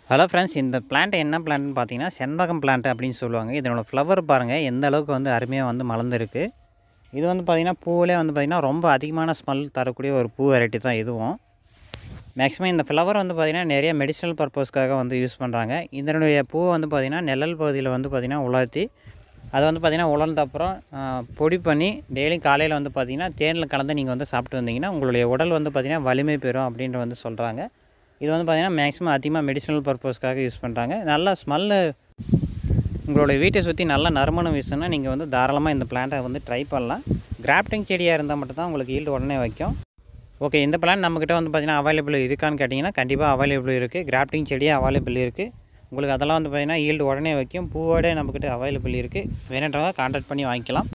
hello friends இந்த plant என்ன பிளான்ட்னு பார்த்தீங்கன்னா செண்பகம் பிளான்ட் அப்படின்னு சொல்லுவாங்க இதனோட ஃப்ளவர் பாருங்கள் எந்த அளவுக்கு வந்து அருமையாக வந்து மலர்ந்துருக்கு இது வந்து பார்த்திங்கன்னா பூவிலே வந்து பார்த்திங்கன்னா ரொம்ப அதிகமான ஸ்மெல் தரக்கூடிய ஒரு பூ வெரைட்டி தான் இதுவும் மேக்ஸிமம் இந்த ஃப்ளவர் வந்து பார்த்திங்கன்னா நிறைய மெடிசனல் பர்பஸ்க்காக வந்து யூஸ் பண்ணுறாங்க இதனுடைய பூவை வந்து பார்த்திங்கன்னா நிழல் பகுதியில் வந்து பார்த்திங்கன்னா உலர்த்தி அதை வந்து பார்த்திங்கன்னா உலர்ந்த அப்புறம் ஆ, பொடி பண்ணி டெய்லி காலையில் வந்து பார்த்திங்கன்னா தேனில் கலந்து நீங்கள் வந்து சாப்பிட்டு வந்தீங்கன்னா உங்களுடைய உடல் வந்து பார்த்திங்கன்னா வலிமை பெறும் அப்படின்ற வந்து சொல்கிறாங்க இது வந்து பார்த்திங்கன்னா மேக்ஸிமம் அதிகமாக மெடிசனல் பர்பஸ்க்காக யூஸ் பண்ணுறாங்க நல்லா ஸ்மெல்லு உங்களுடைய வீட்டை சுற்றி நல்ல நறுமணம் வீசுனா நீங்கள் வந்து தாராளமாக இந்த பிளான்ட்டை வந்து ட்ரை பண்ணலாம் கிராஃப்டிங் செடியாக இருந்தால் மட்டும்தான் உங்களுக்கு ஈல்டு உடனே வைக்கும் ஓகே இந்த பிளான் நம்மக்கிட்ட வந்து பார்த்திங்கன்னா அவைலபிள் இருக்கான்னு கேட்டிங்கன்னா கண்டிப்பாக அவைலபிள் இருக்குது கிராஃப்டிங் செடியே அவைலபிள் இருக்குது உங்களுக்கு அதெல்லாம் வந்து பார்த்திங்கன்னா ஈல்டு உடனே வைக்கும் பூவோட நம்மக்கிட்ட அவைலபிள் இருக்குது வேணுன்றவங்க கான்டாக்ட் பண்ணி வாங்கிக்கலாம்